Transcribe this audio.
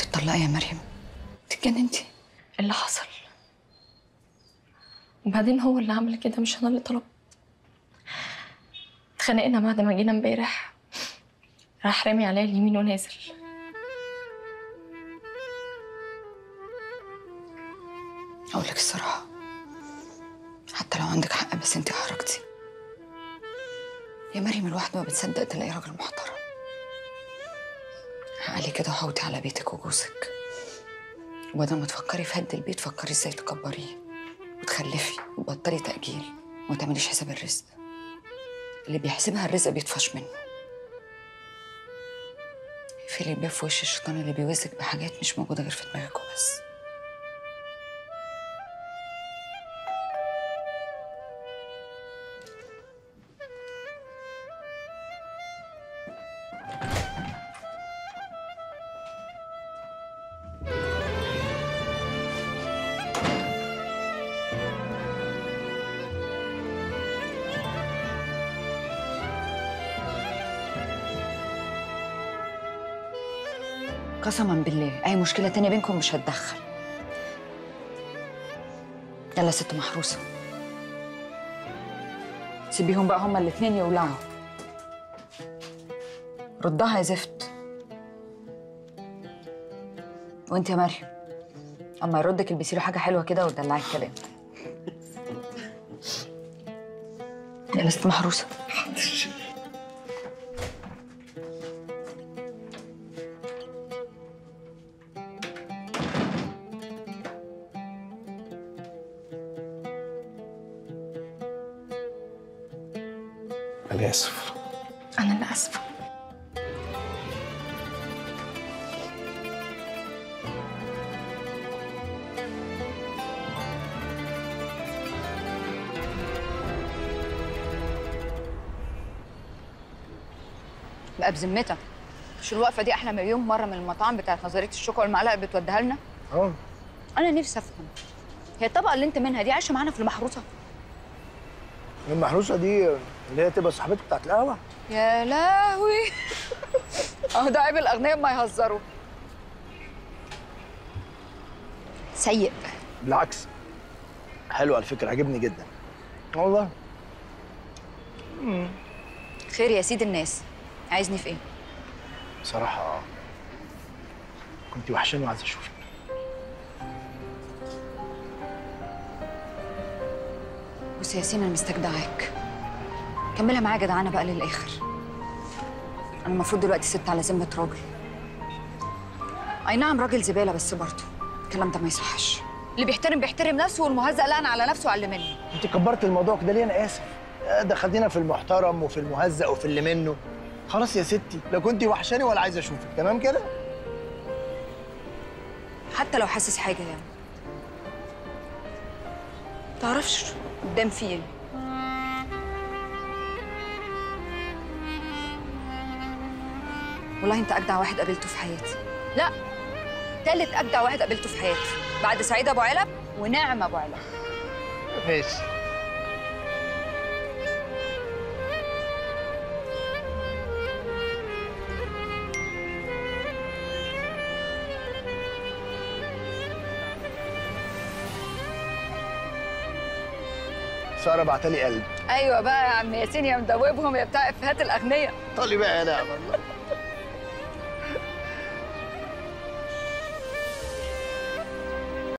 تطلقي يا مريم اتجننتي اللي حصل وبعدين هو اللي عمل كده مش انا اللي طلبت اتخانقنا بعد ما جينا امبارح راح رامي عليا اليمين ونازل اقول لك الصراحه حتى لو عندك حق بس انت احرجتي يا مريم الواحد ما بتصدق تلاقي راجل محترم عقلي كده وحوطي على بيتك وجوزك وبدل ما تفكري في هد البيت فكري ازاي تكبريه وتخلفي وتبطلي تأجيل وما تعمليش حساب الرزق اللي بيحسبها الرزق بيطفش منه اقفلي الباب في وش الشيطان اللي بيوزك بحاجات مش موجودة غير في دماغك وبس قسما بالله اي مشكله تانية بينكم مش هتدخل يلا يا ست محروسه سيبيهم بقى هما الاتنين يولعوا ردها يا زفت وانت يا مريم اما يردك البسي له حاجه حلوه كده وتدلعي الكلام يلا يا ست محروسه انا اسف انا اللي اسفه بقى بذمتك مش الوقفه دي احلى مليون مره من المطاعم بتاعت نظريه الشوكه والمعلقه اللي بتوديها لنا اه انا نفسي افهم هي الطبقه اللي انت منها دي عايشه معانا في المحروسه المحروسه دي اللي هي تبقى صاحبتك بتاعت القهوه يا لهوي اهو ده عيب الاغنياء ما يهزروا سيء بالعكس حلو على فكره عجبني جدا والله خير يا سيد الناس عايزني في ايه بصراحه اه كنت وحشاني وعايز اشوفك بص يا ياسين انا مستجدعاك كملها معايا جدعانه بقى للاخر انا المفروض دلوقتي ست على ذمه راجل اي نعم راجل زباله بس برضه الكلام ده ما يصحش اللي بيحترم بيحترم نفسه والمهزأ لعن على نفسه على اللي منه انت كبرت الموضوع كده ليه انا اسف آه، ده خدينا في المحترم وفي المهزأ وفي اللي منه خلاص يا ستي لا كنت وحشاني ولا عايز اشوفك تمام كده حتى لو حاسس حاجه يعني تعرفش قدام في ايه والله انت اجدع واحد قابلته في حياتي لا تالت اجدع واحد قابلته في حياتي بعد سعيد ابو علب ونعم ابو علب ماشي سارة بعتلي قلب ايوه بقى يا عم ياسين يا مدوبهم يا بتاع افيهات الاغنياء طالي بقى انا والله